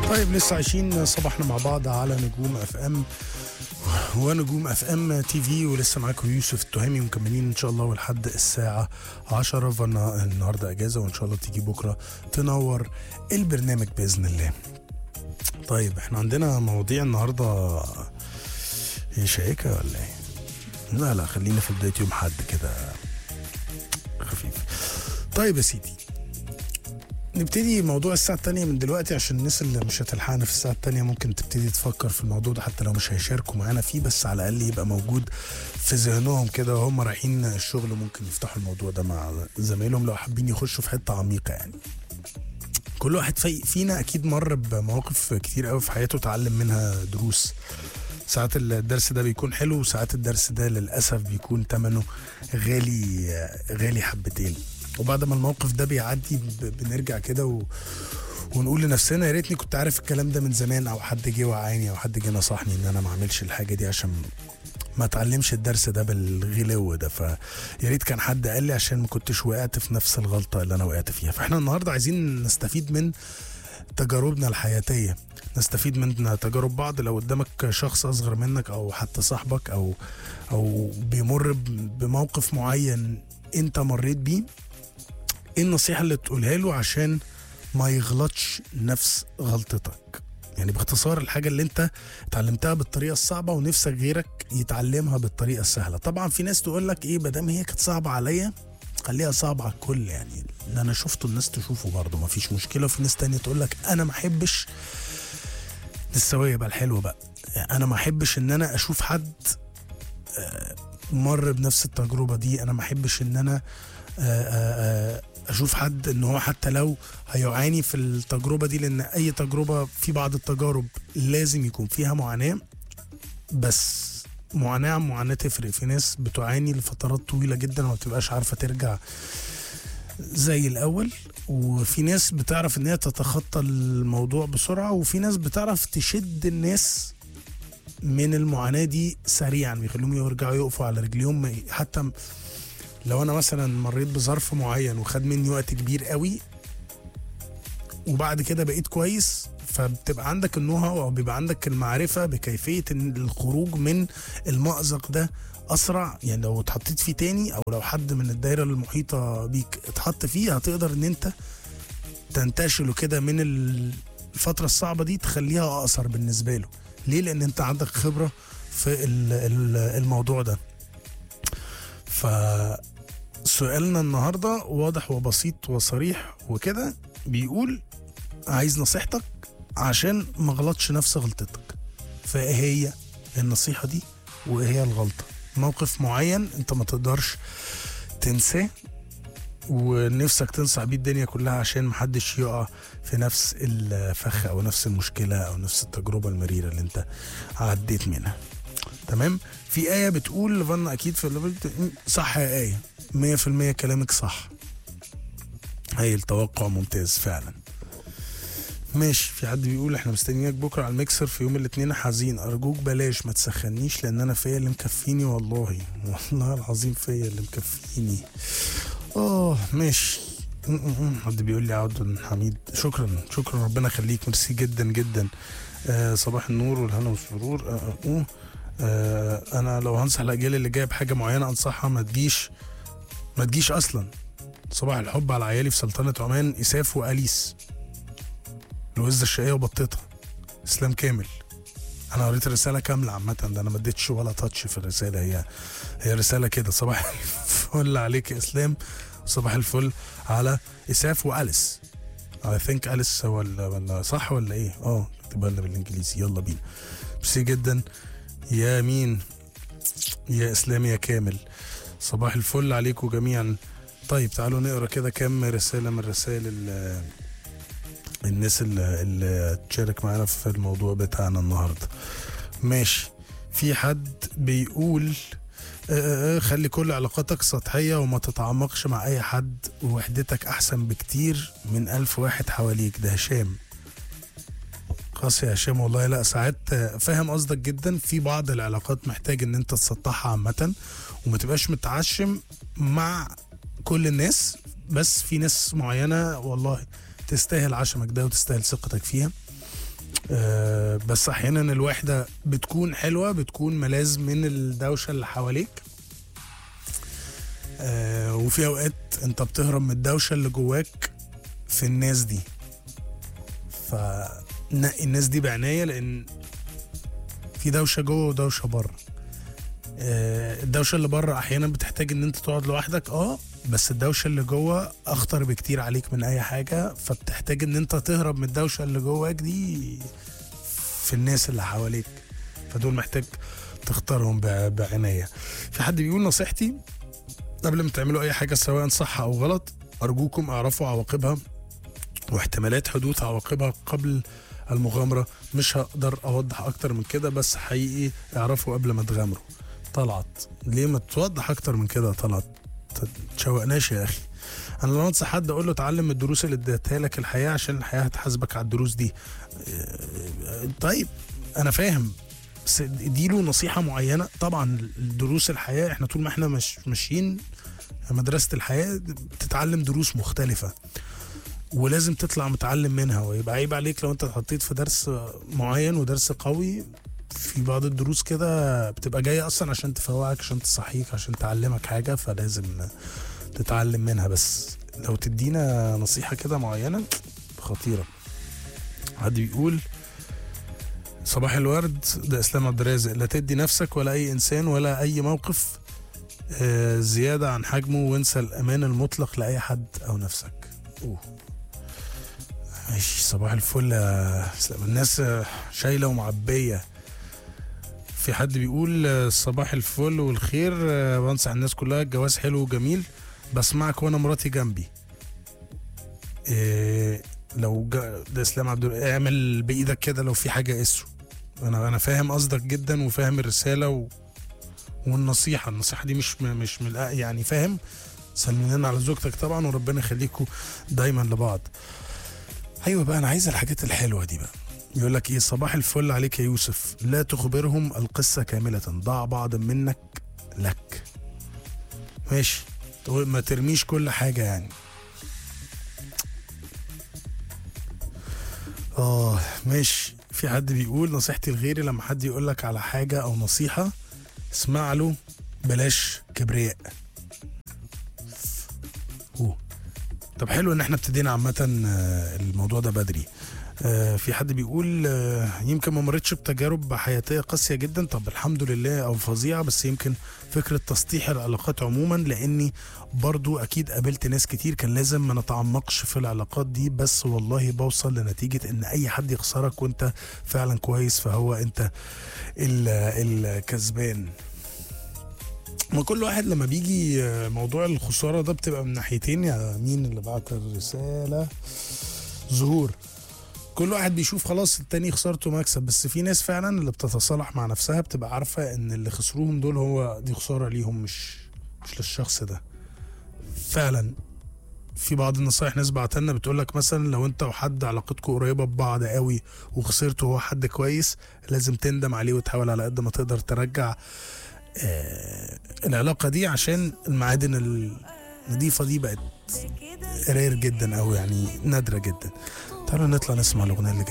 طيب لسه عايشين صباحنا مع بعض على نجوم اف ام ونجوم اف ام تي في ولسه معاكم يوسف التهامي ومكملين ان شاء الله لحد الساعه 10 فانا النهارده اجازه وان شاء الله تيجي بكره تنور البرنامج باذن الله. طيب احنا عندنا مواضيع النهارده هي شائكه ولا ايه؟ لا لا خلينا في بدايه يوم حد كده خفيف. طيب يا سيدي نبتدي موضوع الساعة التانية من دلوقتي عشان الناس اللي مش هتلحقنا في الساعة التانية ممكن تبتدي تفكر في الموضوع ده حتى لو مش هيشاركوا معانا فيه بس على الأقل يبقى موجود في ذهنهم كده وهم رايحين الشغل ممكن يفتحوا الموضوع ده مع زمايلهم لو حابين يخشوا في حتة عميقة يعني كل واحد في فينا أكيد مر بمواقف كتير قوي في حياته اتعلم منها دروس ساعات الدرس ده بيكون حلو وساعات الدرس ده للأسف بيكون تمنه غالي غالي حبتين وبعد ما الموقف ده بيعدي ب- بنرجع كده و... ونقول لنفسنا يا ريتني كنت عارف الكلام ده من زمان او حد جه وعاني او حد جه نصحني ان انا ما اعملش الحاجه دي عشان ما اتعلمش الدرس ده بالغلو ده فيا ريت كان حد قال لي عشان ما كنتش وقعت في نفس الغلطه اللي انا وقعت فيها فاحنا النهارده عايزين نستفيد من تجاربنا الحياتيه نستفيد من تجارب بعض لو قدامك شخص اصغر منك او حتى صاحبك او او بيمر ب- بموقف معين انت مريت بيه ايه النصيحة اللي تقولها له عشان ما يغلطش نفس غلطتك يعني باختصار الحاجة اللي انت اتعلمتها بالطريقة الصعبة ونفسك غيرك يتعلمها بالطريقة السهلة طبعا في ناس تقول لك ايه مادام هي كانت صعبة عليا خليها صعبة على الكل يعني اللي انا شفته الناس تشوفه برضه ما فيش مشكلة وفي ناس تانية تقول لك انا ما احبش السوية بقى الحلوة بقى يعني انا ما احبش ان انا اشوف حد آه، مر بنفس التجربة دي انا ما احبش ان انا آه، آه، آه، اشوف حد ان هو حتى لو هيعاني في التجربه دي لان اي تجربه في بعض التجارب لازم يكون فيها معاناه بس معاناه عن معاناه تفرق في ناس بتعاني لفترات طويله جدا وما بتبقاش عارفه ترجع زي الاول وفي ناس بتعرف ان هي تتخطى الموضوع بسرعه وفي ناس بتعرف تشد الناس من المعاناه دي سريعا بيخليهم يرجعوا يقفوا على رجليهم ما- حتى لو انا مثلا مريت بظرف معين وخد مني وقت كبير قوي وبعد كده بقيت كويس فبتبقى عندك النوها او بيبقى عندك المعرفه بكيفيه إن الخروج من المأزق ده اسرع يعني لو اتحطيت فيه تاني او لو حد من الدايره المحيطه بيك اتحط فيه هتقدر ان انت تنتشله كده من الفتره الصعبه دي تخليها اقصر بالنسبه له ليه لان انت عندك خبره في ال- ال- الموضوع ده فسؤالنا النهارده واضح وبسيط وصريح وكده بيقول عايز نصيحتك عشان ما غلطش نفس غلطتك فايه هي النصيحه دي وايه هي الغلطه موقف معين انت ما تقدرش تنساه ونفسك تنصح بيه الدنيا كلها عشان محدش يقع في نفس الفخ او نفس المشكله او نفس التجربه المريره اللي انت عديت منها تمام في آية بتقول فن أكيد في الليفل صح يا آية 100% كلامك صح هاي التوقع ممتاز فعلا ماشي في حد بيقول احنا مستنيينك بكره على الميكسر في يوم الاثنين حزين ارجوك بلاش ما تسخنيش لان انا فيا اللي مكفيني والله والله العظيم فيا اللي مكفيني اه ماشي م- م- م. حد بيقول لي عبد حميد شكرا شكرا ربنا يخليك ميرسي جدا جدا آه صباح النور والهنا والسرور آه آه آه. آه انا لو هنصح الاجيال اللي جايه بحاجه معينه انصحها ما تجيش ما تجيش اصلا صباح الحب على عيالي في سلطنه عمان اساف واليس الوزه الشقيه وبطتها اسلام كامل انا قريت الرساله كامله عامه ده انا ما اديتش ولا تاتش في الرساله هي هي رساله كده صباح الفل عليك يا اسلام صباح الفل على اساف واليس اي ثينك اليس ولا ولا صح ولا ايه اه اكتبها لنا بالانجليزي يلا بينا ميرسي جدا يا مين يا اسلام يا كامل صباح الفل عليكم جميعا طيب تعالوا نقرا كده كام رساله من رسائل ال- الناس اللي, اللي تشارك معانا في الموضوع بتاعنا النهارده ماشي في حد بيقول آه، آه، خلي كل علاقاتك سطحية وما تتعمقش مع أي حد ووحدتك أحسن بكتير من ألف واحد حواليك ده هشام خلاص يا هشام والله لا ساعات آه، فاهم قصدك جدا في بعض العلاقات محتاج ان انت تسطحها عامة وما تبقاش متعشم مع كل الناس بس في ناس معينة والله تستاهل عشمك ده وتستاهل ثقتك فيها آه، بس احيانا الوحده بتكون حلوه بتكون ملاذ من الدوشه اللي حواليك آه، وفي اوقات انت بتهرب من الدوشه اللي جواك في الناس دي فنقي الناس دي بعنايه لان في دوشه جوه ودوشه بره آه، الدوشه اللي بره احيانا بتحتاج ان انت تقعد لوحدك اه بس الدوشه اللي جوه اخطر بكتير عليك من اي حاجه فبتحتاج ان انت تهرب من الدوشه اللي جواك دي في الناس اللي حواليك فدول محتاج تختارهم ب- بعنايه في حد بيقول نصيحتي قبل ما تعملوا اي حاجه سواء صح او غلط ارجوكم اعرفوا عواقبها واحتمالات حدوث عواقبها قبل المغامره مش هقدر اوضح اكتر من كده بس حقيقي اعرفوا قبل ما تغامروا طلعت ليه ما توضح اكتر من كده طلعت تشوقناش يا اخي انا لو انصح حد اقول له اتعلم من الدروس اللي اديتها لك الحياه عشان الحياه هتحاسبك على الدروس دي آه، طيب انا فاهم بس اديله نصيحه معينه طبعا دروس الحياه احنا طول ما احنا مش ماشيين مدرسه الحياه بتتعلم دروس مختلفه ولازم تطلع متعلم منها ويبقى عيب عليك لو انت اتحطيت في درس معين ودرس قوي في بعض الدروس كده بتبقى جايه اصلا عشان تفوقك عشان تصحيك عشان تعلمك حاجه فلازم تتعلم منها بس لو تدينا نصيحه كده معينه خطيره حد بيقول صباح الورد ده اسلام عبد الرازق لا تدي نفسك ولا اي انسان ولا اي موقف آه، زياده عن حجمه وانسى الامان المطلق لاي حد او نفسك أوه. ماشي صباح الفل يا اسلام الناس آه، شايله ومعبيه في حد بيقول آه، صباح الفل والخير آه، بنصح الناس كلها الجواز حلو وجميل بسمعك وانا مراتي جنبي إيه لو جا ده اسلام عبد الرحمن اعمل بايدك كده لو في حاجه قسه انا انا فاهم قصدك جدا وفاهم الرساله و... والنصيحه النصيحه دي مش م- مش من الأ- يعني فاهم سلمنا على زوجتك طبعا وربنا يخليكم دايما لبعض ايوه بقى انا عايز الحاجات الحلوه دي بقى يقول لك ايه صباح الفل عليك يا يوسف لا تخبرهم القصه كامله ضع بعض منك لك ماشي تقول ما ترميش كل حاجه يعني اه ماشي في حد بيقول نصيحتي لغيري لما حد يقول لك على حاجه او نصيحه اسمع له بلاش كبرياء أوه. طب حلو ان احنا ابتدينا عامه آه، الموضوع ده بدري آه، في حد بيقول آه، يمكن ما مرتش بتجارب حياتيه قاسيه جدا طب الحمد لله او فظيعه بس يمكن فكره تسطيح العلاقات عموما لاني برضو اكيد قابلت ناس كتير كان لازم ما نتعمقش في العلاقات دي بس والله بوصل لنتيجه ان اي حد يخسرك وانت فعلا كويس فهو انت ال- الكسبان ما كل واحد لما بيجي آه، موضوع الخساره ده بتبقى من ناحيتين يا مين اللي بعت الرساله ظهور كل واحد بيشوف خلاص التاني خسارته مكسب بس في ناس فعلا اللي بتتصالح مع نفسها بتبقى عارفه ان اللي خسروهم دول هو دي خساره ليهم مش مش للشخص ده فعلا في بعض النصايح ناس بعتلنا بتقول لك مثلا لو انت وحد علاقتكم قريبه ببعض قوي وخسرته هو حد كويس لازم تندم عليه وتحاول على قد ما تقدر ترجع آه العلاقه دي عشان المعادن النظيفه دي بقت رير جدا او يعني نادره جدا تعالوا نطلع نسمع الاغنيه اللي جايه